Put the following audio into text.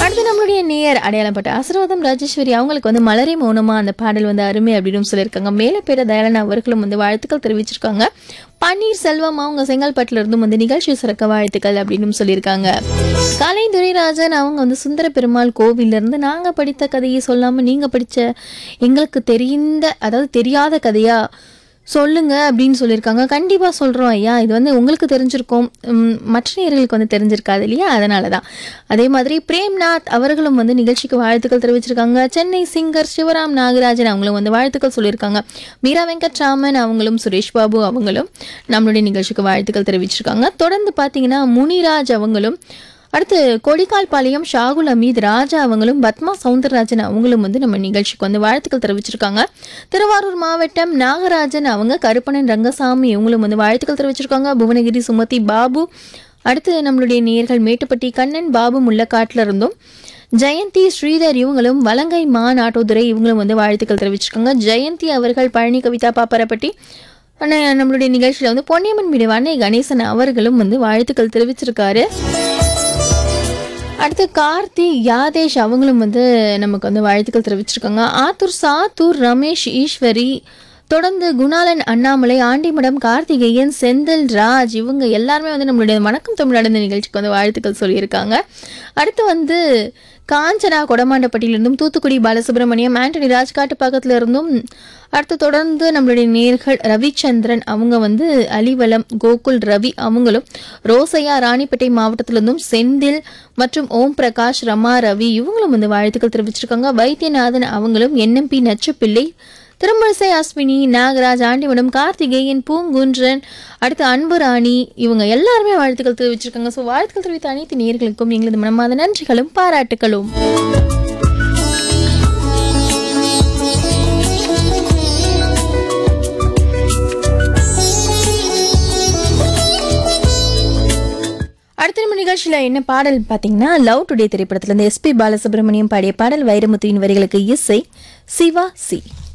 அடுத்து நம்மளுடைய நேயர் அடையாளப்பட்ட ஆசீர்வாதம் ராஜேஸ்வரி அவங்களுக்கு வந்து மலரே மௌனமா அந்த பாடல் வந்து அருமை அப்படின்னு சொல்லியிருக்காங்க மேலே பேர தயாளன் அவர்களும் வந்து வாழ்த்துக்கள் தெரிவிச்சிருக்காங்க பன்னீர் செல்வம் அவங்க செங்கல்பட்டுல இருந்தும் வந்து நிகழ்ச்சி சிறக்க வாழ்த்துக்கள் அப்படின்னு சொல்லியிருக்காங்க கலை துரைராஜன் அவங்க வந்து சுந்தர பெருமாள் கோவில்ல இருந்து நாங்க படித்த கதையை சொல்லாம நீங்க படிச்ச எங்களுக்கு தெரிந்த அதாவது தெரியாத கதையா சொல்லுங்க அப்படின்னு சொல்லியிருக்காங்க கண்டிப்பா சொல்றோம் ஐயா இது வந்து உங்களுக்கு தெரிஞ்சிருக்கும் உம், மற்ற நேயர்களுக்கு வந்து தெரிஞ்சிருக்காது இல்லையா அதனால தான் அதே மாதிரி பிரேம்நாத் அவர்களும் வந்து நிகழ்ச்சிக்கு வாழ்த்துக்கள் தெரிவிச்சிருக்காங்க சென்னை சிங்கர் சிவராம் நாகராஜன் அவங்களும் வந்து வாழ்த்துக்கள் சொல்லியிருக்காங்க மீரா வெங்கட்ராமன் அவங்களும் சுரேஷ் பாபு அவங்களும் நம்மளுடைய நிகழ்ச்சிக்கு வாழ்த்துக்கள் தெரிவிச்சிருக்காங்க தொடர்ந்து பார்த்தீங்கன்னா முனிராஜ் அவங்களும் அடுத்து கொடிக்கால்பாளையம் ஷாகுல் அமீத் ராஜா அவங்களும் பத்மா சவுந்தரராஜன் அவங்களும் வந்து நம்ம நிகழ்ச்சிக்கு வந்து வாழ்த்துக்கள் தெரிவிச்சிருக்காங்க திருவாரூர் மாவட்டம் நாகராஜன் அவங்க கருப்பணன் ரங்கசாமி இவங்களும் வந்து வாழ்த்துக்கள் தெரிவிச்சிருக்காங்க புவனகிரி சுமதி பாபு அடுத்து நம்மளுடைய நேயர்கள் மேட்டுப்பட்டி கண்ணன் பாபு முள்ளக்காட்டில் இருந்தும் ஜெயந்தி ஸ்ரீதர் இவங்களும் வலங்கை மான் ஆட்டோதுரை இவங்களும் வந்து வாழ்த்துக்கள் தெரிவிச்சிருக்காங்க ஜெயந்தி அவர்கள் பழனி கவிதா பாப்பரப்பட்டி அண்ணா, நம்மளுடைய நிகழ்ச்சியில் வந்து பொன்னியம்மன் வீடு அன்னை கணேசன் அவர்களும் வந்து வாழ்த்துக்கள் தெரிவிச்சிருக்காரு அடுத்து கார்த்தி யாதேஷ் அவங்களும் வந்து நமக்கு வந்து வாழ்த்துக்கள் தெரிவிச்சிருக்காங்க ஆத்தூர் சாத்தூர் ரமேஷ் ஈஸ்வரி தொடர்ந்து குணாலன் அண்ணாமலை ஆண்டிமடம் கார்த்திகேயன் செந்தில் ராஜ் இவங்க எல்லாருமே வந்து நம்மளுடைய வணக்கம் தமிழ் நடந்த நிகழ்ச்சிக்கு வந்து வாழ்த்துக்கள் சொல்லியிருக்காங்க அடுத்து வந்து காஞ்சனா கொடமாண்டப்பட்டியிலிருந்தும் தூத்துக்குடி பாலசுப்ரமணியம் ஆண்டனி ராஜ்காட்டு பக்கத்துல இருந்தும் அடுத்து தொடர்ந்து நம்மளுடைய நேர்கள் ரவிச்சந்திரன் அவங்க வந்து அலிவலம் கோகுல் ரவி அவங்களும் ரோசையா ராணிப்பேட்டை மாவட்டத்திலிருந்தும் செந்தில் மற்றும் ஓம் பிரகாஷ் ரமா ரவி இவங்களும் வந்து வாழ்த்துக்கள் தெரிவிச்சிருக்காங்க வைத்தியநாதன் அவங்களும் என்எம்பி நச்சுப்பிள்ளை திருமழிசை அஸ்வினி நாகராஜ் ஆண்டிவனம் கார்த்திகேயன் பூங்குன்றன் அடுத்து அன்பு ராணி இவங்க எல்லாருமே வாழ்த்துக்கள் தெரிவிச்சிருக்காங்க ஸோ வாழ்த்துக்கள் தெரிவித்த அனைத்து நேர்களுக்கும் எங்களது மனமாத நன்றிகளும் பாராட்டுகளும் அடுத்த நம்ம நிகழ்ச்சியில் என்ன பாடல் பார்த்தீங்கன்னா லவ் டுடே திரைப்படத்துல இருந்து எஸ்பி பாலசுப்ரமணியம் பாடிய பாடல் வைரமுத்துவின் வரிகளுக்கு இசை சிவா சி